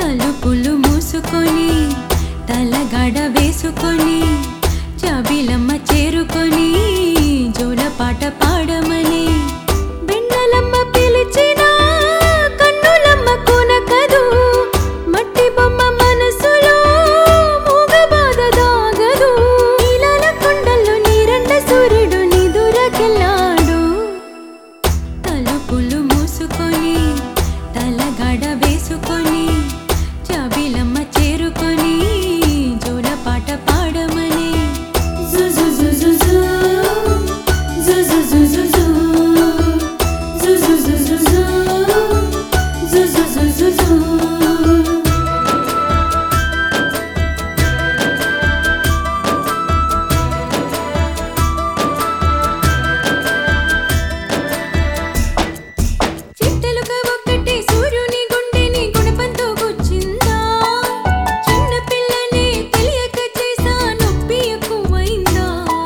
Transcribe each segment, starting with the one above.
తలుపులు మూసుకొని తలగడ వేసుకొని జాబిలమ్మ చేరుకొని జోల పాట పాడమని బెన్నలమ్మ పిలిచిన కన్నులమ్మ కొనకదు మట్టి బొమ్మ మనసులో మూగ బాధ దాగదు నీలాల కొండల్లో నీరండ సూర్యుడు నిదురకెళ్ళాడు తలుపులు మూసుకొని తలగడ వేసుకొని జాబిలమ్మ చేరుకొని జోల పాట పాడమని చిట్టెలుక ఒక్కటి సూర్యుని గుండెని గుణపంతో గుచ్చిందా చిన్న పిల్లని తెలియక చేసా నొప్పి ఎక్కువైందా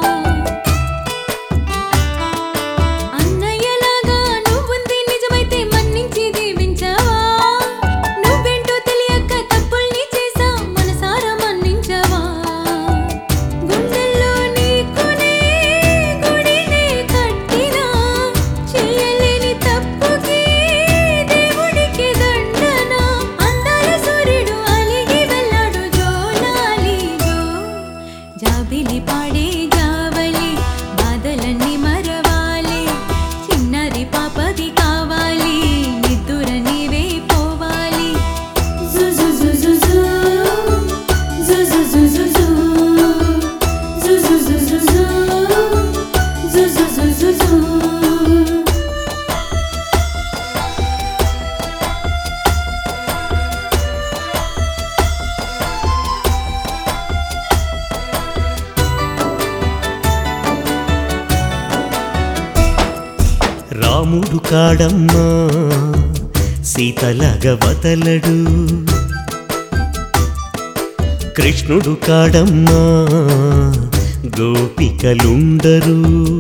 అన్నయ్యలాగా నువ్వుంది నిజమైతే మన్నించి దీవించవా నువ్వేంటో తెలియక తప్పుల్ని చేసా మనసారా మన్నించవా గుండెల్లో నీకునే గుడినే కట్టినా చేయలేని తప్పుకి దేవుడికి దండన అందాల సూర్యుడు అలిగి వెళ్ళాడు జోలాలి జో జాబిలి పాడే జావలి బాధలన్నీ మరవాలి చిన్నది పాపది కావాలి నిద్దుర నీవే పోవాలి రాముడు కాడమ్మా సీతలగ వదలడు కృష్ణుడు కాడమ్మా గోపికలుండరు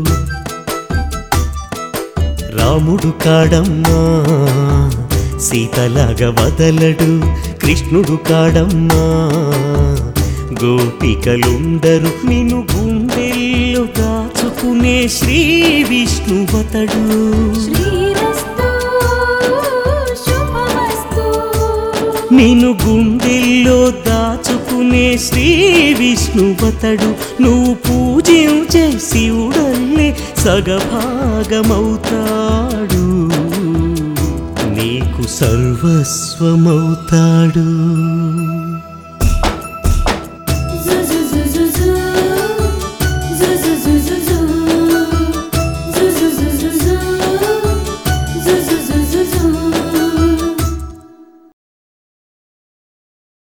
రాముడు కాడమ్మా సీతలాగ వదలడు కృష్ణుడు కాడమ్మా గోపికలుండరు నిన్ను గుండెల్లో దాచుకునే శ్రీ విష్ణువతడు శ్రీరస్తు శుభమస్తు నిన్ను గుండెల్లో దాచుకునే శ్రీ విష్ణువతడు నువ్వు పూజించే శివుడల్లే సగభాగమవుతాడు నీకు సర్వస్వమవుతాడు